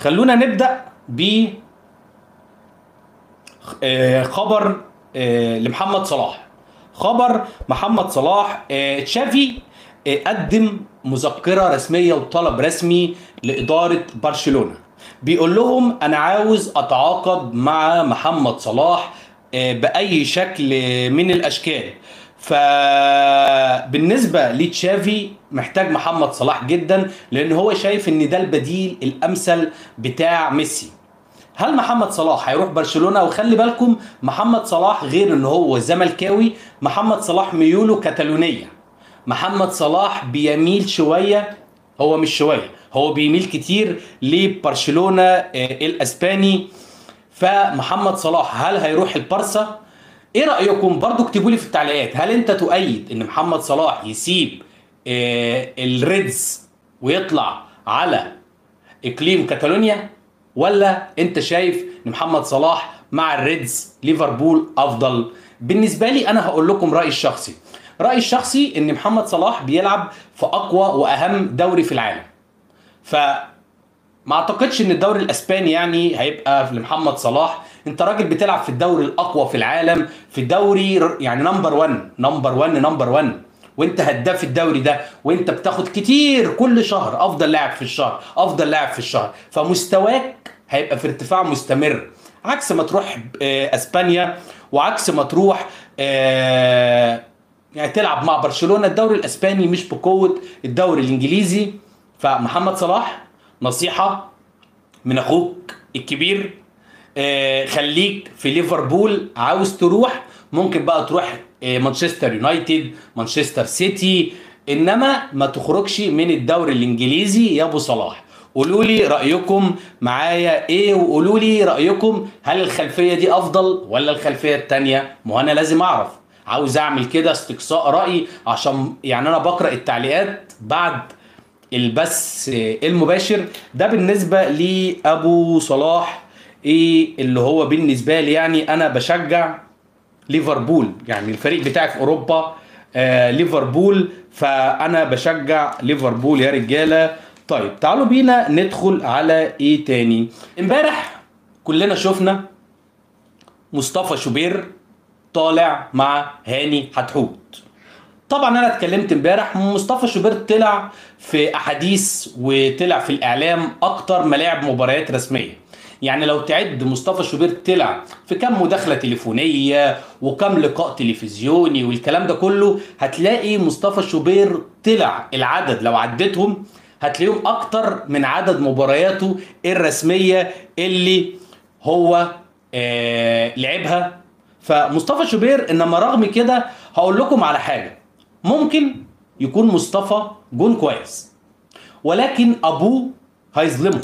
خلونا نبدا ب آه، خبر آه، لمحمد صلاح خبر محمد صلاح آه، تشافي آه، قدم مذكرة رسمية وطلب رسمي لإدارة برشلونة بيقول لهم أنا عاوز أتعاقد مع محمد صلاح آه، بأي شكل من الأشكال فبالنسبة لتشافي محتاج محمد صلاح جدا لأن هو شايف إن ده البديل الأمثل بتاع ميسي هل محمد صلاح هيروح برشلونه وخلي بالكم محمد صلاح غير ان هو زملكاوي محمد صلاح ميوله كتالونيه محمد صلاح بيميل شويه هو مش شويه هو بيميل كتير لبرشلونه آه، الاسباني فمحمد صلاح هل هيروح البارسا ايه رايكم برضو اكتبوا لي في التعليقات هل انت تؤيد ان محمد صلاح يسيب آه، الريدز ويطلع على اقليم كاتالونيا ولا انت شايف ان محمد صلاح مع الريدز ليفربول افضل بالنسبه لي انا هقول لكم رايي الشخصي رايي الشخصي ان محمد صلاح بيلعب في اقوى واهم دوري في العالم ف ما اعتقدش ان الدوري الاسباني يعني هيبقى لمحمد صلاح انت راجل بتلعب في الدوري الاقوى في العالم في الدوري ر- يعني نمبر 1 نمبر 1 نمبر 1 وانت هداف الدوري ده وانت بتاخد كتير كل شهر افضل لاعب في الشهر افضل لاعب في الشهر فمستواك هيبقى في ارتفاع مستمر عكس ما تروح آه، اسبانيا وعكس ما تروح آه، يعني تلعب مع برشلونه الدوري الاسباني مش بقوه الدوري الانجليزي فمحمد صلاح نصيحه من اخوك الكبير آه، خليك في ليفربول عاوز تروح ممكن بقى تروح آه، مانشستر يونايتد مانشستر سيتي انما ما تخرجش من الدوري الانجليزي يا ابو صلاح قولوا لي رايكم معايا ايه وقولوا لي رايكم هل الخلفيه دي افضل ولا الخلفيه التانية ما هو انا لازم اعرف عاوز اعمل كده استقصاء راي عشان يعني انا بقرا التعليقات بعد البث المباشر ده بالنسبه لابو صلاح ايه اللي هو بالنسبه لي يعني انا بشجع ليفربول يعني الفريق بتاعي في اوروبا آه ليفربول فانا بشجع ليفربول يا رجاله طيب تعالوا بينا ندخل على ايه تاني امبارح كلنا شفنا مصطفى شوبير طالع مع هاني حتحوت طبعا انا اتكلمت امبارح مصطفى شوبير طلع في احاديث وطلع في الاعلام اكتر ما لعب مباريات رسميه يعني لو تعد مصطفى شوبير طلع في كم مداخله تليفونيه وكم لقاء تلفزيوني والكلام ده كله هتلاقي مصطفى شوبير طلع العدد لو عديتهم هتلاقيهم اكتر من عدد مبارياته الرسميه اللي هو آه لعبها فمصطفى شوبير انما رغم كده هقول لكم على حاجه ممكن يكون مصطفى جون كويس ولكن ابوه هيظلمه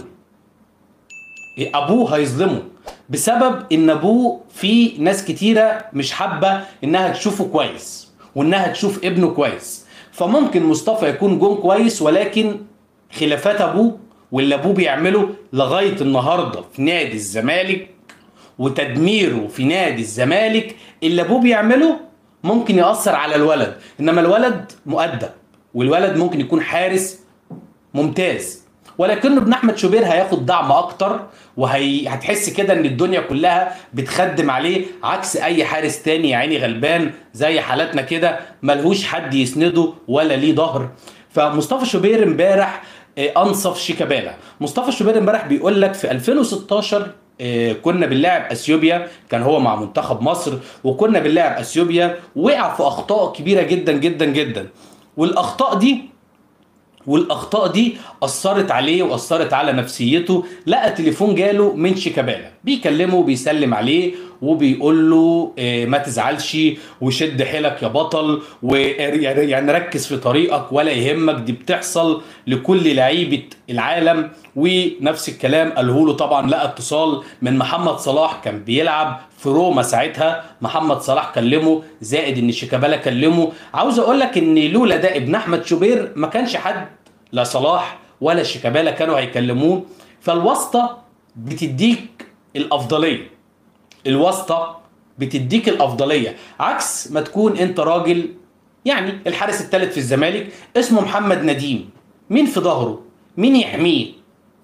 ابوه هيظلمه بسبب ان ابوه في ناس كتيره مش حابه انها تشوفه كويس وانها تشوف ابنه كويس فممكن مصطفى يكون جون كويس ولكن خلافات ابوه واللي ابوه بيعمله لغايه النهارده في نادي الزمالك وتدميره في نادي الزمالك اللي ابوه بيعمله ممكن ياثر على الولد انما الولد مؤدب والولد ممكن يكون حارس ممتاز ولكن ابن احمد شوبير هياخد دعم اكتر وهتحس كده ان الدنيا كلها بتخدم عليه عكس اي حارس تاني يا عيني غلبان زي حالاتنا كده ملهوش حد يسنده ولا ليه ظهر فمصطفى شوبير امبارح آه، انصف شيكابالا مصطفى شوبير امبارح بيقول لك في 2016 آه، كنا بنلاعب اثيوبيا كان هو مع منتخب مصر وكنا بنلاعب اثيوبيا وقع في اخطاء كبيره جدا جدا جدا والاخطاء دي والاخطاء دي اثرت عليه واثرت على نفسيته لقى تليفون جاله من شيكابالا بيكلمه وبيسلم عليه وبيقول له آه، ما تزعلش وشد حيلك يا بطل ويعني ركز في طريقك ولا يهمك دي بتحصل لكل لعيبه العالم ونفس الكلام قاله له طبعا لقى اتصال من محمد صلاح كان بيلعب في روما ساعتها محمد صلاح كلمه زائد ان شيكابالا كلمه عاوز اقول لك ان لولا ده ابن احمد شوبير ما كانش حد لا صلاح ولا شيكابالا كانوا هيكلموه فالواسطه بتديك الافضليه الواسطه بتديك الافضليه عكس ما تكون انت راجل يعني الحارس الثالث في الزمالك اسمه محمد نديم مين في ظهره مين يحميه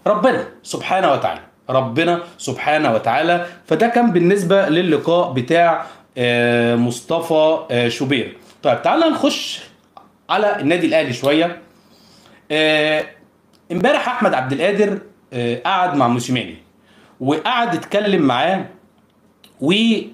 ربنا سبحانه وتعالى ربنا سبحانه وتعالى فده كان بالنسبه للقاء بتاع آه، مصطفى آه، شوبير طيب تعالى نخش على النادي الاهلي شويه آه، امبارح احمد عبد القادر آه، قعد مع موسيماني وقعد يتكلم معاه و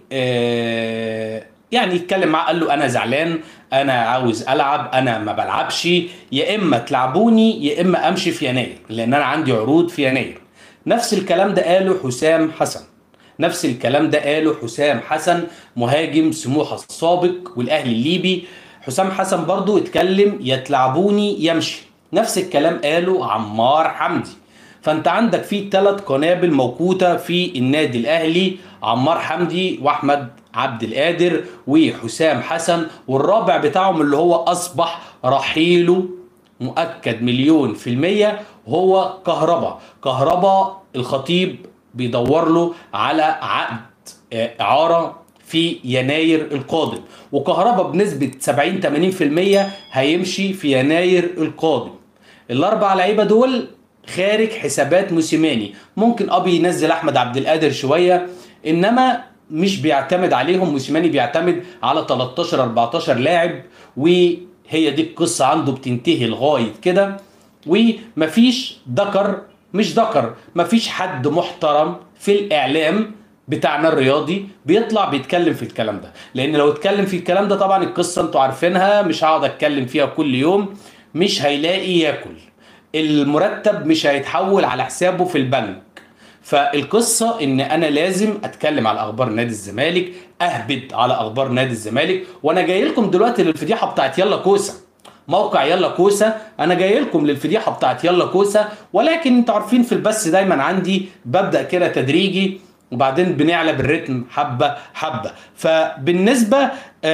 آه، يعني يتكلم معاه قال له انا زعلان انا عاوز العب انا ما بلعبش يا اما تلعبوني يا اما امشي في يناير لان انا عندي عروض في يناير نفس الكلام ده قاله حسام حسن نفس الكلام ده قاله حسام حسن مهاجم سموحه السابق والاهلي الليبي حسام حسن برضو اتكلم يا تلعبوني يمشي نفس الكلام قاله عمار حمدي فانت عندك في ثلاث قنابل موقوته في النادي الاهلي عمار حمدي واحمد عبد القادر وحسام حسن والرابع بتاعهم اللي هو اصبح رحيله مؤكد مليون في المية هو كهربا كهربا الخطيب بيدور له على عقد آه، اعاره في يناير القادم وكهربا بنسبه 70 80% هيمشي في يناير القادم الاربع لعيبه دول خارج حسابات موسيماني ممكن اه بينزل احمد عبد القادر شويه انما مش بيعتمد عليهم موسيماني بيعتمد على 13 14 لاعب وهي دي القصه عنده بتنتهي لغايه كده ومفيش ذكر مش ذكر مفيش حد محترم في الاعلام بتاعنا الرياضي بيطلع بيتكلم في الكلام ده لان لو اتكلم في الكلام ده طبعا القصه انتوا عارفينها مش هقعد اتكلم فيها كل يوم مش هيلاقي ياكل المرتب مش هيتحول على حسابه في البنك فالقصه ان انا لازم اتكلم على اخبار نادي الزمالك اهبد على اخبار نادي الزمالك وانا جاي لكم دلوقتي للفضيحه بتاعت يلا كوسه موقع يلا كوسه انا جاي لكم للفضيحه بتاعت يلا كوسه ولكن انتوا عارفين في البث دايما عندي ببدا كده تدريجي وبعدين بنعلى بالريتم حبه حبه فبالنسبه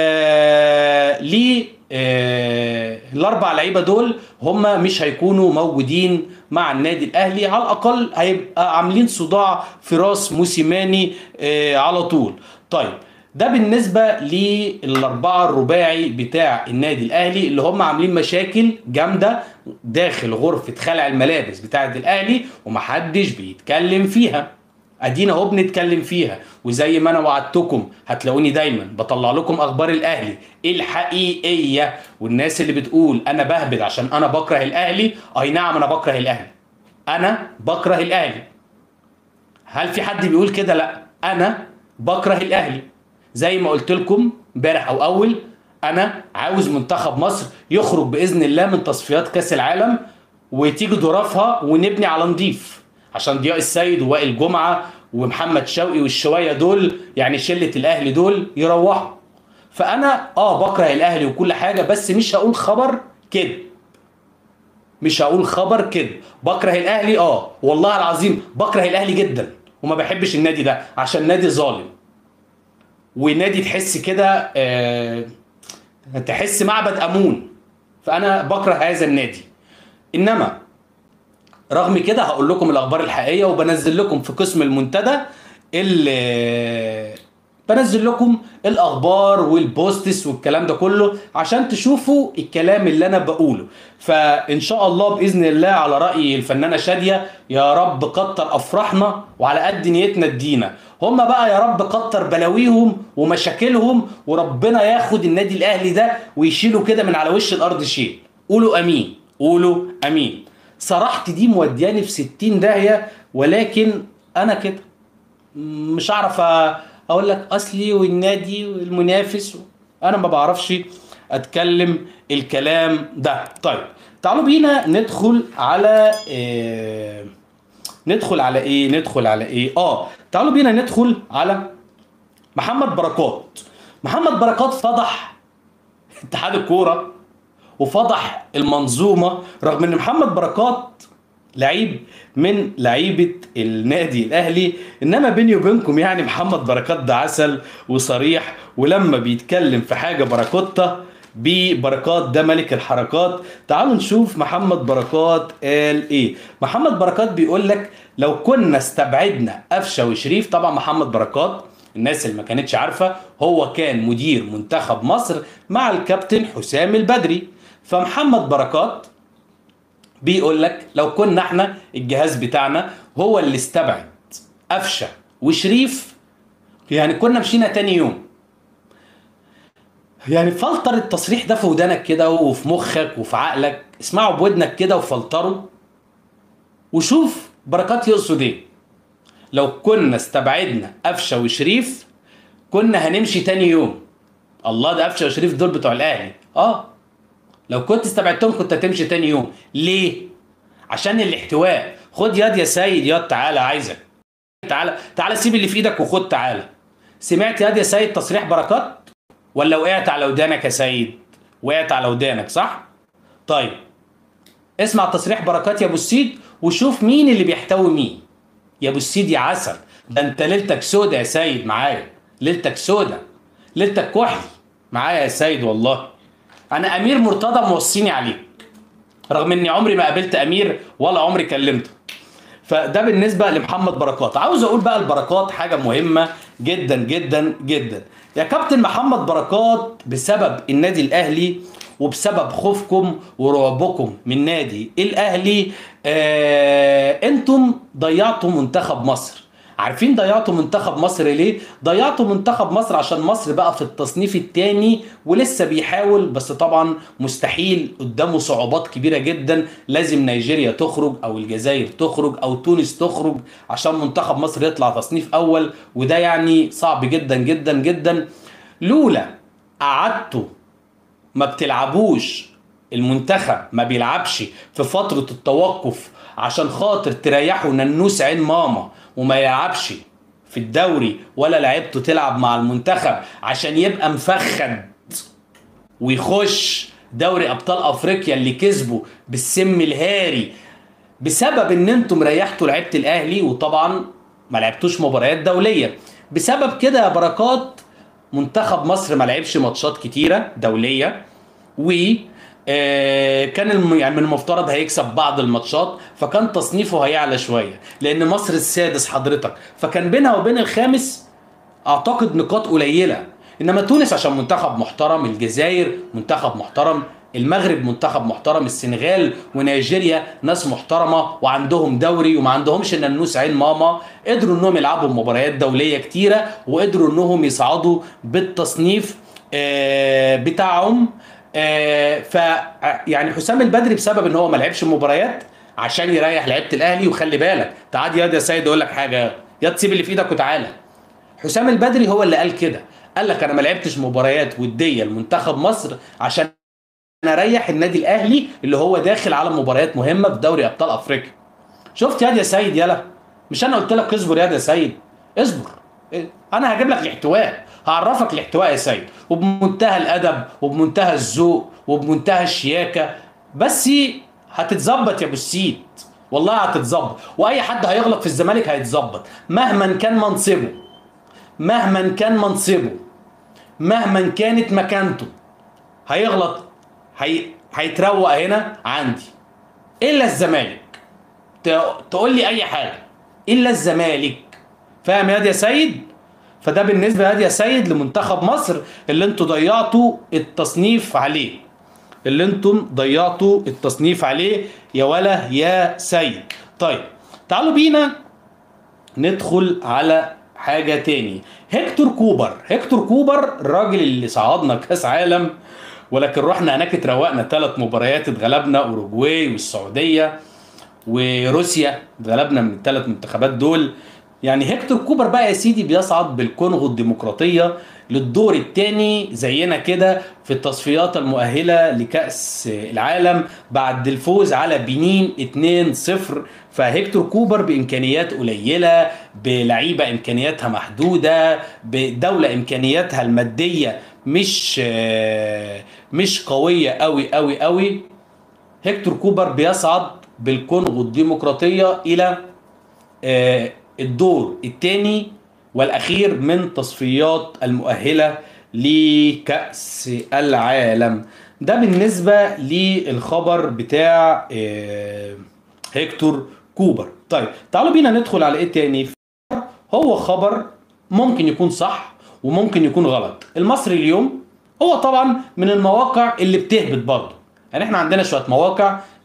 آه ل آه الاربع لعيبه دول هم مش هيكونوا موجودين مع النادي الاهلي على الاقل هيبقى عاملين صداع في راس موسيماني آه على طول طيب ده بالنسبه للاربعه الرباعي بتاع النادي الاهلي اللي هم عاملين مشاكل جامده داخل غرفه خلع الملابس بتاعه الاهلي ومحدش بيتكلم فيها ادينا اهو بنتكلم فيها وزي ما انا وعدتكم هتلاقوني دايما بطلع لكم اخبار الاهلي الحقيقيه والناس اللي بتقول انا بهبد عشان انا بكره الاهلي اي نعم انا بكره الاهلي انا بكره الاهلي هل في حد بيقول كده لا انا بكره الاهلي زي ما قلت لكم امبارح او اول انا عاوز منتخب مصر يخرج باذن الله من تصفيات كاس العالم وتيجي ظروفها ونبني على نضيف عشان ضياء السيد ووائل جمعه ومحمد شوقي والشويه دول يعني شله الاهلي دول يروحوا فانا اه بكره الاهلي وكل حاجه بس مش هقول خبر كده مش هقول خبر كده بكره الاهلي اه والله العظيم بكره الاهلي جدا وما بحبش النادي ده عشان نادي ظالم ونادي تحس كده آه تحس معبد امون فانا بكره هذا النادي انما رغم كده هقول لكم الاخبار الحقيقيه وبنزل لكم في قسم المنتدى اللي بنزل لكم الاخبار والبوستس والكلام ده كله عشان تشوفوا الكلام اللي انا بقوله فان شاء الله باذن الله على راي الفنانه شاديه يا رب كتر افراحنا وعلى قد نيتنا ادينا هم بقى يا رب كتر بلاويهم ومشاكلهم وربنا ياخد النادي الاهلي ده ويشيله كده من على وش الارض شيل قولوا امين قولوا امين صراحتي دي مودياني في 60 داهيه ولكن انا كده مش هعرف اقول لك اصلي والنادي والمنافس انا ما بعرفش اتكلم الكلام ده طيب تعالوا بينا ندخل على إيه ندخل على ايه ندخل على ايه اه تعالوا بينا ندخل على محمد بركات محمد بركات فضح اتحاد الكوره وفضح المنظومه رغم ان محمد بركات لعيب من لعيبه النادي الاهلي انما بيني وبينكم يعني محمد بركات ده عسل وصريح ولما بيتكلم في حاجه بركوته ببركات ده ملك الحركات تعالوا نشوف محمد بركات قال ايه محمد بركات بيقول لك لو كنا استبعدنا قفشه وشريف طبعا محمد بركات الناس اللي ما كانتش عارفه هو كان مدير منتخب مصر مع الكابتن حسام البدري فمحمد بركات بيقول لك لو كنا احنا الجهاز بتاعنا هو اللي استبعد قفشه وشريف يعني كنا مشينا تاني يوم يعني فلتر التصريح ده في ودانك كده وفي مخك وفي عقلك اسمعه بودنك كده وفلتره وشوف بركات يقصد ايه لو كنا استبعدنا قفشه وشريف كنا هنمشي تاني يوم الله ده قفشه وشريف دول بتوع الاهلي اه لو كنت استبعدتهم كنت هتمشي تاني يوم ليه عشان الاحتواء خد ياد يا سيد ياد تعالى عايزك تعالى تعالى سيب اللي في ايدك وخد تعالى سمعت ياد يا سيد تصريح بركات ولا وقعت على ودانك يا سيد وقعت على ودانك صح طيب اسمع تصريح بركات يا ابو السيد وشوف مين اللي بيحتوي مين يا ابو السيد يا عسل ده انت ليلتك سودا يا سيد معايا ليلتك سودا ليلتك كحلي معايا يا سيد والله انا امير مرتضى موصيني عليك رغم اني عمري ما قابلت امير ولا عمري كلمته فده بالنسبه لمحمد بركات عاوز اقول بقى البركات حاجه مهمه جدا جدا جدا يا كابتن محمد بركات بسبب النادي الاهلي وبسبب خوفكم ورعبكم من نادي الاهلي آه انتم ضيعتوا منتخب مصر عارفين ضيعتوا منتخب مصر ليه؟ ضيعتوا منتخب مصر عشان مصر بقى في التصنيف الثاني ولسه بيحاول بس طبعا مستحيل قدامه صعوبات كبيرة جدا لازم نيجيريا تخرج او الجزائر تخرج او تونس تخرج عشان منتخب مصر يطلع تصنيف اول وده يعني صعب جدا جدا جدا لولا قعدتوا ما بتلعبوش المنتخب ما بيلعبش في فترة التوقف عشان خاطر تريحوا ننوس عين ماما وما يلعبش في الدوري ولا لعبته تلعب مع المنتخب عشان يبقى مفخد ويخش دوري ابطال افريقيا اللي كسبه بالسم الهاري بسبب ان انتم ريحتوا لعيبه الاهلي وطبعا ما لعبتوش مباريات دوليه بسبب كده يا بركات منتخب مصر ما لعبش ماتشات كتيره دوليه و آه، كان الم... يعني من المفترض هيكسب بعض الماتشات فكان تصنيفه هيعلى شويه لان مصر السادس حضرتك فكان بينها وبين الخامس اعتقد نقاط قليله انما تونس عشان منتخب محترم الجزائر منتخب محترم المغرب منتخب محترم السنغال ونيجيريا ناس محترمه وعندهم دوري وما عندهمش ننوس عين ماما قدروا انهم يلعبوا مباريات دوليه كتيره وقدروا انهم يصعدوا بالتصنيف آه، بتاعهم آه، ف يعني حسام البدري بسبب ان هو ما لعبش مباريات عشان يريح لعيبه الاهلي وخلي بالك تعال يا يا سيد اقول لك حاجه يا تسيب اللي في ايدك وتعالى حسام البدري هو اللي قال كده قال لك انا ما لعبتش مباريات وديه لمنتخب مصر عشان اريح النادي الاهلي اللي هو داخل على مباريات مهمه في دوري ابطال افريقيا شفت يا يا سيد يلا مش انا قلت لك اصبر يا يا سيد اصبر إيه؟ انا هجيب لك الاحتواء هعرفك الاحتواء يا سيد وبمنتهى الادب وبمنتهى الذوق وبمنتهى الشياكه بس هتتظبط يا ابو السيد والله هتتظبط واي حد هيغلط في الزمالك هيتظبط مهما كان منصبه مهما كان منصبه مهما كانت مكانته هيغلط هي... هيتروق هنا عندي الا الزمالك ت... تقول لي اي حاجه الا الزمالك فاهم يا دي يا سيد فده بالنسبه يا دي يا سيد لمنتخب مصر اللي انتوا ضيعتوا التصنيف عليه اللي انتم ضيعتوا التصنيف عليه يا ولا يا سيد طيب تعالوا بينا ندخل على حاجه تاني هيكتور كوبر هيكتور كوبر الراجل اللي صعدنا كاس عالم ولكن رحنا هناك اتروقنا ثلاث مباريات اتغلبنا اوروجواي والسعوديه وروسيا اتغلبنا من الثلاث منتخبات دول يعني هيكتور كوبر بقى يا سيدي بيصعد بالكونغو الديمقراطيه للدور الثاني زينا كده في التصفيات المؤهله لكاس العالم بعد الفوز على بنين 2-0 فهيكتور كوبر بامكانيات قليله بلعيبه امكانياتها محدوده بدوله امكانياتها الماديه مش مش قويه قوي قوي قوي هيكتور كوبر بيصعد بالكونغو الديمقراطيه الى آه، الدور الثاني والاخير من تصفيات المؤهله لكاس العالم ده بالنسبه للخبر بتاع آه، هيكتور كوبر طيب تعالوا بينا ندخل على ايه تاني هو خبر ممكن يكون صح وممكن يكون غلط المصري اليوم هو طبعا من المواقع اللي بتهبط برضه يعني احنا عندنا شويه مواقع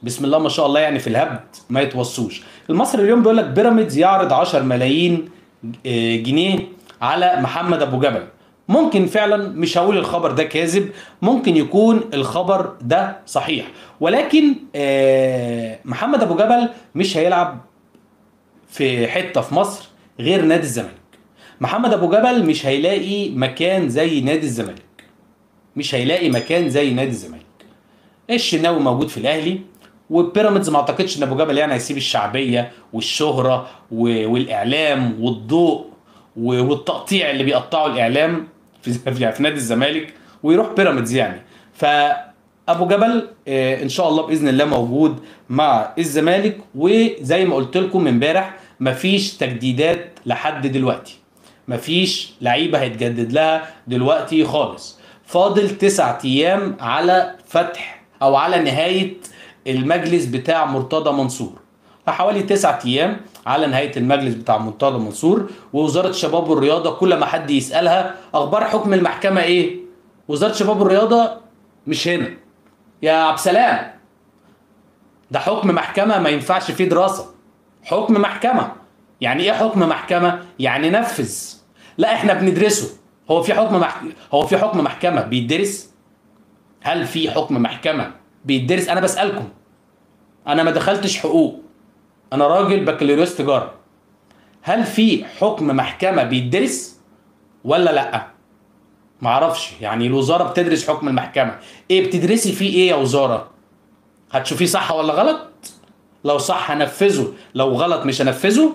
بسم الله ما شاء الله يعني في الهبد ما يتوصوش المصري اليوم بيقول لك بيراميدز يعرض 10 ملايين آه، جنيه على محمد ابو جبل ممكن فعلا مش هقول الخبر ده كاذب ممكن يكون الخبر ده صحيح ولكن آه، محمد ابو جبل مش هيلعب في حته في مصر غير نادي الزمالك محمد ابو جبل مش هيلاقي مكان زي نادي الزمالك مش هيلاقي مكان زي نادي الزمالك الشناوي موجود في الاهلي وبيراميدز ما اعتقدش ان ابو جبل يعني هيسيب الشعبيه والشهره و- والاعلام والضوء و- والتقطيع اللي بيقطعه الاعلام في في نادي الزمالك ويروح بيراميدز يعني فابو جبل آه، ان شاء الله باذن الله موجود مع الزمالك وزي ما قلت لكم امبارح مفيش تجديدات لحد دلوقتي مفيش لعيبه هيتجدد لها دلوقتي خالص فاضل تسعة ايام على فتح او على نهايه المجلس بتاع مرتضى منصور حوالي تسعة ايام على نهايه المجلس بتاع مرتضى منصور ووزاره الشباب والرياضه كل ما حد يسالها اخبار حكم المحكمه ايه وزاره الشباب والرياضه مش هنا يا عبد السلام ده حكم محكمه ما ينفعش فيه دراسه حكم محكمه يعني ايه حكم محكمه يعني نفذ لا احنا بندرسه هو في حكم مح... هو في حكم محكمه بيدرس هل في حكم محكمه بيدرس انا بسالكم انا ما دخلتش حقوق انا راجل بكالوريوس تجاره هل في حكم محكمه بيدرس ولا لا معرفش يعني الوزاره بتدرس حكم المحكمه ايه بتدرسي فيه ايه يا وزاره هتشوفيه صح ولا غلط لو صح هنفذه لو غلط مش هنفذه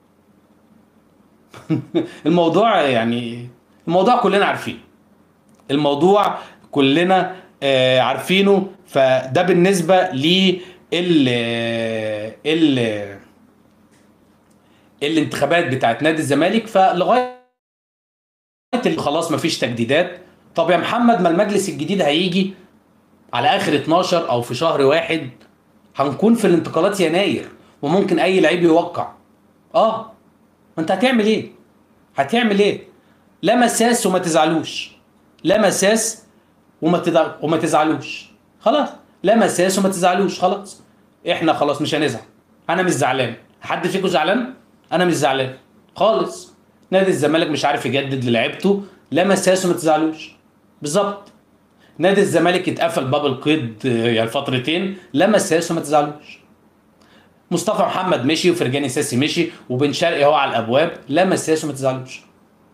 الموضوع يعني الموضوع كلنا عارفين الموضوع كلنا آه، عارفينه فده بالنسبه ل ال ال الانتخابات بتاعت نادي الزمالك فلغايه اللي خلاص مفيش تجديدات طب يا محمد ما المجلس الجديد هيجي على اخر 12 او في شهر واحد هنكون في الانتقالات يناير وممكن اي لعيب يوقع اه ما انت هتعمل ايه هتعمل ايه لا مساس وما تزعلوش لا مساس وما تدع... وما تزعلوش خلاص لا مساس وما تزعلوش خلاص احنا خلاص مش هنزعل انا مش زعلان حد فيكم زعلان انا مش زعلان خالص نادي الزمالك مش عارف يجدد للعيبته لا مساس وما تزعلوش بالظبط نادي الزمالك اتقفل باب القيد آه، يعني فترتين لا مساس وما تزعلوش مصطفى محمد مشي وفرجاني ساسي مشي وبن شرقي هو على الابواب لا مساس وما تزعلوش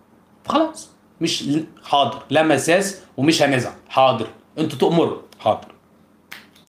خلاص مش حاضر لا مساس ومش هنزعل حاضر انتوا تؤمروا حاضر